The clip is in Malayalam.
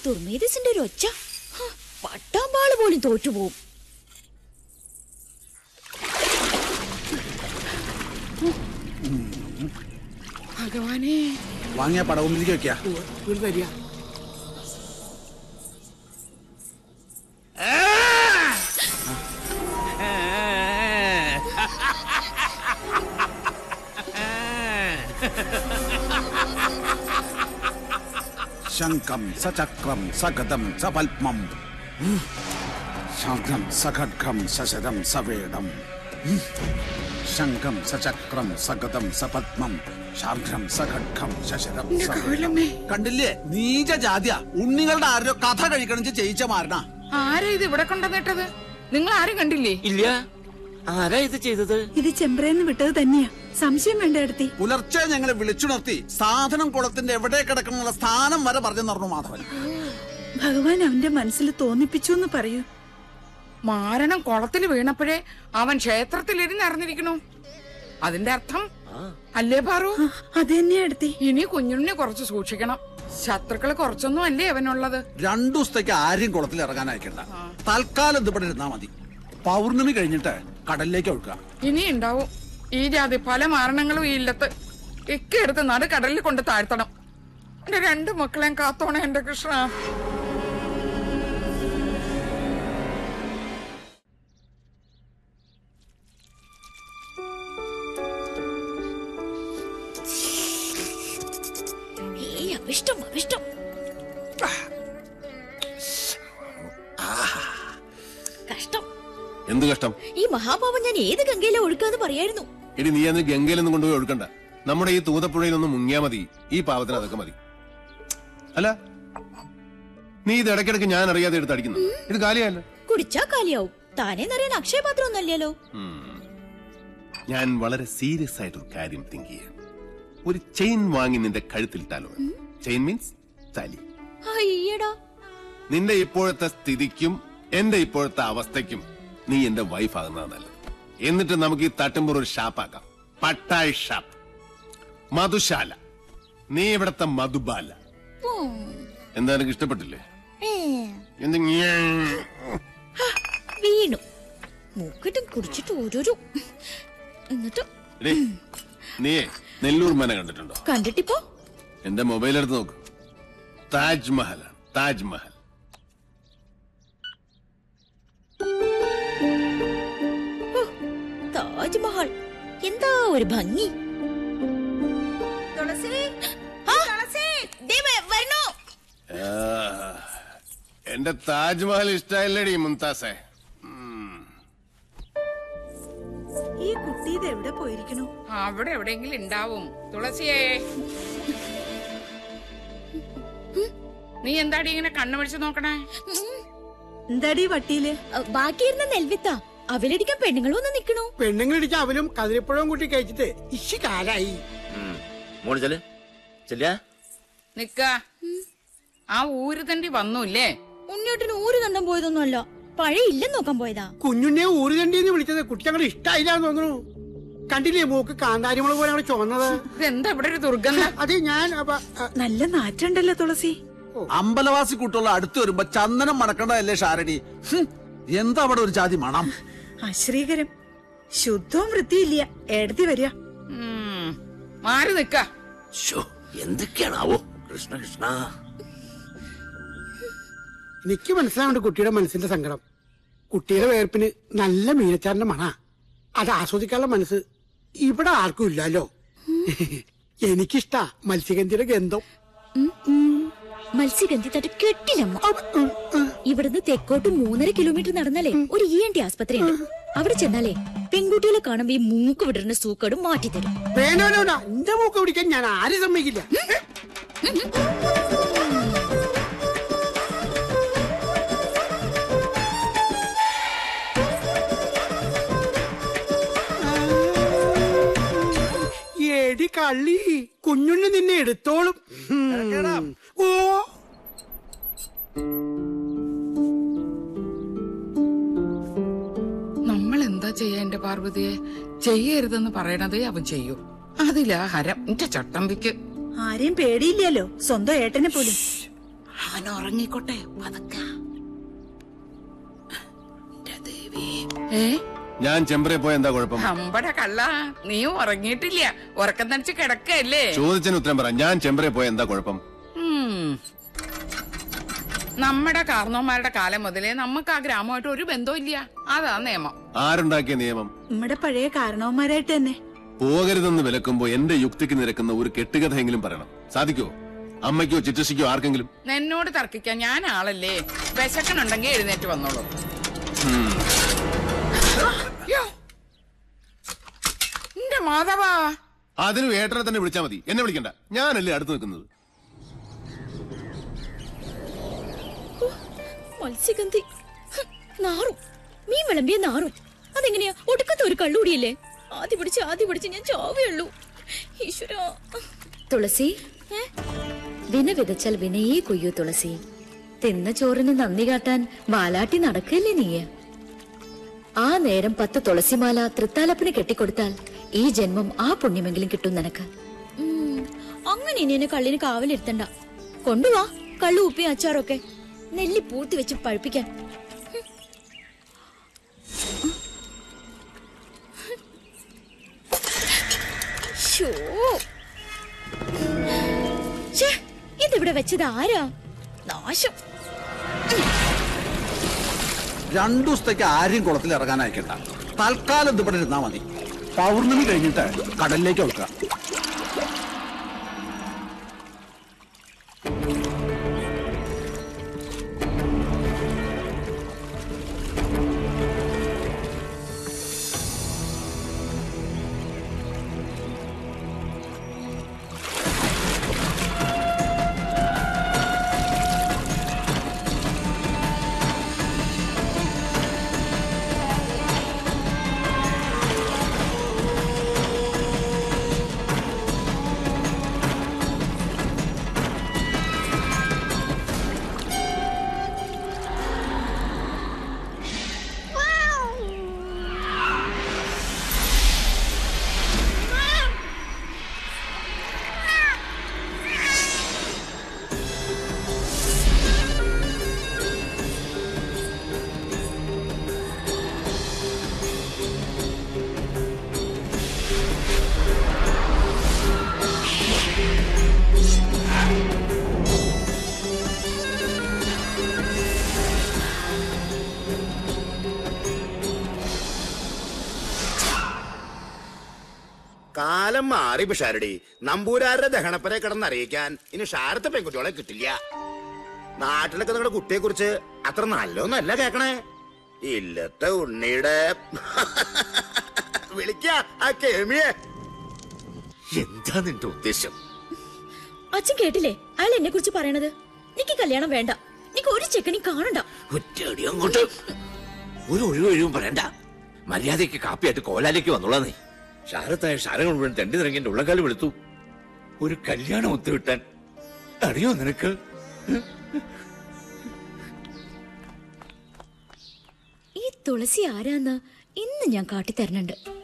തുർമേദിസിന്റെ ഒരു ഒച്ച ഹ, പട്ടാമ്പാള് പോലും തോറ്റുപോകും ഭഗവാനെ വാങ്ങിയ പടവുമ്പിലേക്ക് വെക്കാ ഒരു തരിക ശംഖം സചക്രം സഗതം സപത്മം ശംഖം സഖഡ്ഗം സശരം സവേദം ശംഖം സചക്രം സഗതം സപത്മം ശാർഘം സഖഡ്ഗം ശശരം എന്റെ സവേദം കോലമ്മേ കണ്ടില്ലേ നീച ജാതിയ ഉണ്ണികളുടെ ആരോ കഥ കഴിക്കണം ചെയ്യിച്ച മാരണ ആരാ ഇത് ഇവിടെ കൊണ്ടുവന്നിട്ടത് നിങ്ങൾ ആരും കണ്ടില്ലേ ഇല്ല ആരാ ഇത് ചെയ്തത് ഇത് ചെമ്പ്രേന്ന് വിട്ടത് തന്നെയാ സംശയം വേണ്ട എടുത്തി പുലർച്ചെ ഞങ്ങളെ വിളിച്ചുണർത്തി സാധനം കുളത്തിന്റെ എവിടെ കിടക്കണമെന്നുള്ള സ്ഥാനം വരെ പറഞ്ഞു നടന്നു മാധവൻ ഭഗവാൻ അവന്റെ മനസ്സിൽ തോന്നിപ്പിച്ചു എന്ന് പറയൂ മാരണം കുളത്തിൽ വീണപ്പോഴേ അവൻ ക്ഷേത്രത്തിൽ ഇരുന്നറിഞ്ഞിരിക്കണു അതിന്റെ അർത്ഥം അല്ലേ പാറു ആ, അത് തന്നെയാ എടുത്തി ഇനി കുഞ്ഞുണ്ണിനെ കുറച്ച് സൂക്ഷിക്കണം ശത്രുക്കള് കുറച്ചൊന്നും അല്ലേ അവനുള്ളത് രണ്ടു ദിവസത്തേക്ക് ആരും കുളത്തിൽ ഇറങ്ങാൻ അയക്കണ്ട തൽക്കാലം ഇത് ഇവിടെ ഇരുന്നാ മതി പൗർണമി കഴിഞ്ഞിട്ട് കടലിലേക്ക് ഒഴുക്കുക ഇനി ഉണ്ടാവും ഈ ജാതി പല മാരണങ്ങളും ഈ ഇല്ലത്ത് ഒക്കെ എടുത്ത് നട കടലിൽ കൊണ്ട് താഴ്ത്തണം എന്റെ രണ്ട് മക്കളെയും കാത്തോണേ എന്റെ കൃഷ്ണ ഏയ് അവിഷ്ടം അവിഷ്ടം കഷ്ടം എന്ത് കഷ്ടം ഈ മഹാപാപം ഞാൻ ഏത് ഗംഗയിലെ ഒഴുക്കാന്ന് പറയായിരുന്നു ഇനി നീ അന്ന് ഗംഗയിലൊന്നും കൊണ്ടുപോയി ഒഴുക്കണ്ട നമ്മുടെ ഈ തൂതപ്പുഴയിലൊന്നും മുങ്ങിയാ മതി ഈ പാവത്തിന് അതൊക്കെ മതി അല്ല നീ ഇത് ഇടയ്ക്കിടയ്ക്ക് ഞാൻ അറിയാതെ എടുത്ത് അടിക്കുന്നു ഇത് കാലിയല്ല കുടിച്ചാ കാലിയാവും താനേ നിറയാൻ അക്ഷയപാത്രം ഒന്നല്ലല്ലോ ഞാൻ വളരെ സീരിയസ് ആയിട്ടൊരു കാര്യം തിങ്ക് ചെയ്യാം ഒരു ചെയിൻ വാങ്ങി നിന്റെ കഴുത്തിലിട്ടാലോ ചെയിൻ മീൻസ് താലി അയ്യടാ നിന്റെ ഇപ്പോഴത്തെ സ്ഥിതിക്കും എന്റെ ഇപ്പോഴത്തെ അവസ്ഥയ്ക്കും നീ എന്റെ വൈഫ് ആകുന്നതാണ് നല്ലത് എന്നിട്ട് നമുക്ക് ഈ തട്ടുമ്പോൾ ഒരു ഷാപ്പാക്കാം പട്ടായ് ഷാപ്പ് മധുശാല നീ ഇവിടത്തെ മധുബാല ഉം. എന്താ നിനക്ക് ഇഷ്ടപ്പെട്ടില്ലേ ഏ, എന്ത് ങ്യാ? വീണു മൂക്കിട്ടും കുടിച്ചിട്ട് ഓരോരോ എന്നിട്ട് എടീ, നീയേ നെല്ലൂർ മന കണ്ടിട്ടുണ്ടോ കണ്ടിട്ടിപ്പോ എന്റെ മൊബൈൽ എടുത്ത് നോക്ക് താജ്മഹൽ താജ്മഹൽ ഹോ, താജ്മഹൽ എന്താ ഒരു ഭംഗി ആ, ദേ വ- വരണു. ആ, എന്റെ താജ്മഹൽ ഇഷ്ടമല്ലേടി മുംതാസേ ഈ കുട്ടി ഇത് എവിടെ പോയിരിക്കണു അവിടെ എവിടെയെങ്കിലും ഉണ്ടാവും തുളസിയേ നീ എന്താടി ഇങ്ങനെ കണ്ണു പിടിച്ച് നോക്കണേ എന്താടി വട്ടിയില് അ, ബാക്കിയിരുന്ന നെൽവിത്ത അവലടിക്കാൻ പെണ്ണുങ്ങളൊന്നും നിക്കണു പെണ്ണുങ്ങളിടിച്ച അവലും കതിരിപ്പഴവും കൂട്ടി കഴിച്ചിട്ട് ഇശി കാലായി മോള് ചെല് ചെല്ല നിക്ക ആ ഊര് തണ്ടി വന്നൂല്ലേ ഉണ്ണിയേട്ടന് ഊര് കണ്ടം പോയതൊന്നും അല്ല പഴയ ഇല്ലെന്ന് നോക്കാൻ പോയതാ കുഞ്ഞുണ്ണിയെ ഊരുതണ്ടിന്ന് വിളിച്ചത് കുട്ടി ഞങ്ങൾ ഇഷ്ടായില്ലാന്ന് തോന്നുന്നു കണ്ടില്ലേ മൂക്ക് കാന്താരിമുള പോലെ അവിടെ ചുവന്നത് ഇതെന്താ ഇവിടെ ഒരു ദുർഗന്ധം അത് ഞാൻ അപ്പ- അ- നല്ല നാറ്റുണ്ടല്ലോ തുളസി അമ്പലവാസി കൂട്ടുള്ള അടുത്ത് വരുമ്പോ ചന്ദനം മണക്കണ്ടതല്ലേ ഷാരടി ഹും, എന്താ അവിടെ ഒരു ജാതി മണം അശ്രീകരം ശുദ്ധവും വൃത്തിയില്ല എടതി വരിക ഉം. മാറി നിക്ക ശോ, എന്തൊക്കെയാണാവോ കൃഷ്ണ കൃഷ്ണ എനിക്ക് മനസ്സിലാവുണ്ട് കുട്ടിയുടെ മനസ്സിന്റെ സങ്കടം കുട്ടിയുടെ വേർപ്പിന് നല്ല മീനച്ചാറിന്റെ മണ അത് ആസ്വദിക്കാനുള്ള മനസ്സ് ഇവിടെ ആർക്കും ഇല്ലല്ലോ എനിക്കിഷ്ടാ മത്സ്യഗന്ധിയുടെ ഗന്ധം മത്സ്യഗന്ധി തട്ട് കെട്ടില്ലമ്മ അവ- ഉം, ഉം. ഇവിടുന്ന് തെക്കോട്ട് മൂന്നര കിലോമീറ്റർ നടന്നാലേ ഒരു ഇ എൻ ടി ആസ്പത്രി ഉണ്ട് അവിടെ ചെന്നാലേ പെൺകുട്ടികളെ കാണുമ്പോ ഈ മൂക്ക് വിടരുന്ന സൂക്കടും മാറ്റിത്തരും വേണ്ട വേണ്ട വേണ്ട എന്റെ മൂക്ക് പിടിക്കാൻ ഞാൻ ആരും സമ്മതിക്കില്ല എടി കള്ളി കുഞ്ഞുണ്ണി നിന്നെ എടുത്തോളും ഉം. ഓ നമ്മൾ എന്താ ചെയ്യാ എന്റെ പാർവതിയെ ചെയ്യരുതെന്ന് പറയണതേ അവൻ ചെയ്യൂ അതിലാ ഹരം എന്റെ ചട്ടമ്പിക്ക് ആരെയും പേടിയില്ലല്ലോ സ്വന്തം ഏട്ടനെ പോലും അവൻ ഉറങ്ങിക്കോട്ടെ പതക്ക ഏ ഞാൻ ചെമ്പറെ പോയ എന്താ കുഴപ്പം അമ്പട കള്ള നീ ഉറങ്ങിയിട്ടില്ല ഉറക്കം തനിച്ച് കിടക്കല്ലേ ചോദിച്ചതിന് ഉത്തരം പറ ഞാൻ ചെമ്പറെ പോയ എന്താ കുഴപ്പം ഉം. നമ്മുടെ കാർന്നോന്മാരുടെ കാലം മുതലേ നമുക്ക് ആ ഗ്രാമമായിട്ട് ഒരു ബന്ധവും ഇല്ല അതാ നിയമം ആരുണ്ടാക്കിയ നിയമം നമ്മുടെ പഴയ കാരണവന്മാരായിട്ട് തന്നെ പോകരുതെന്ന് വിലക്കുമ്പോ എന്റെ യുക്തിക്ക് നിരക്കുന്ന ഒരു കെട്ടുകഥയെങ്കിലും പറയണം സാധിക്കോ അമ്മയ്ക്കോ ചിറ്റശിക്കോ ആർക്കെങ്കിലും നിന്നോട് തർക്കിക്കാൻ ഞാൻ ആളല്ലേ വിശക്കണുണ്ടെങ്കിൽ എഴുന്നേറ്റ് വന്നോളൂ യ്യോ. എന്റെ മാധവാ അതിന് ഏട്ടനെ തന്നെ വിളിച്ചാ മതി എന്നെ വിളിക്കണ്ട ഞാനല്ലേ അടുത്ത് നിൽക്കുന്നത് മത്സ്യഗന്ധി ഹ്, നാറും മീൻ വിളമ്പിയ നാറും അതെങ്ങനെയാ ഒടുക്കത്തെ ഒരു കള്ളുകൂടിയല്ലേ ആദ്യ പിടിച്ച് ആദ്യ പിടിച്ച് ഞാൻ ചാവയുള്ളൂ ഈശ്വര തുളസി വിന വിതച്ചാൽ വിനയേ കൊയ്യൂ തുളസി തിന്ന ചോറിന് നന്ദി കാട്ടാൻ വാലാട്ടി നടക്കല്ലേ നീയ ആ നേരം പത്ത് തുളസിമാല തൃത്താലപ്പിന് കെട്ടിക്കൊടുത്താൽ ഈ ജന്മം ആ പുണ്യമെങ്കിലും കിട്ടും നിനക്ക് അങ്ങനെ ഇനി എന്നെ കള്ളിന് കാവലിരുത്തണ്ട കൊണ്ടുവാ കള്ളു ഉപ്പി അച്ചാറൊക്കെ നെല്ലി പൂർത്തി വെച്ച് പഴുപ്പിക്കാൻ ശ്ശോ. ഛേ, ഇതിവിടെ വെച്ചത് ആരാ നാശം രണ്ടു ദിവസത്തേക്ക് ആരെയും കുളത്തിൽ ഇറങ്ങാൻ അയക്കണ്ട തൽക്കാലം ഇത് ഇവിടെ ഇരുന്നാ മതി പൗർണമി കഴിഞ്ഞിട്ട് കടലിലേക്ക് വെക്കുക കാലം മാറി പിഷാരടി നമ്പൂരാരുടെ ദഹനപ്പരെ കിടന്നറിയിക്കാൻ ഇനി ഷാരത്തെ പെൺകുട്ടികളെ കിട്ടില്ല നാട്ടിലൊക്കെ നിങ്ങളുടെ കുട്ടിയെ കുറിച്ച് അത്ര നല്ലൊന്നല്ല കേക്കണേ ഇല്ലത്തെ ഉണ്ണിയുടെ വിളിക്ക ആ കേമിയെ എന്താ നിന്റെ ഉദ്ദേശം അച്ഛൻ കേട്ടില്ലേ അയാൾ എന്നെ കുറിച്ച് പറയണത് നിക്ക് കല്യാണം വേണ്ട നിക്ക് ഒരു ചെക്കണി കാണണ്ട ഒറ്റയടി അങ്ങോട്ട് ഒരു ഒഴിവൊഴിവും പറയണ്ട മര്യാദയ്ക്ക് കാപ്പിയായിട്ട് കോലാലേക്ക് വന്നോളാ നീ ശാരത്തായ ശാരങ്ങൾ മുഴുവൻ തെണ്ടി നിറങ്ങി എന്റെ ഉള്ളക്കാലം എടുത്തു ഒരു കല്യാണം ഒത്തുകിട്ടാൻ അറിയോ നിനക്ക് ഈ തുളസി ആരാന്ന് ഇന്ന് ഞാൻ കാട്ടിത്തരണുണ്ട്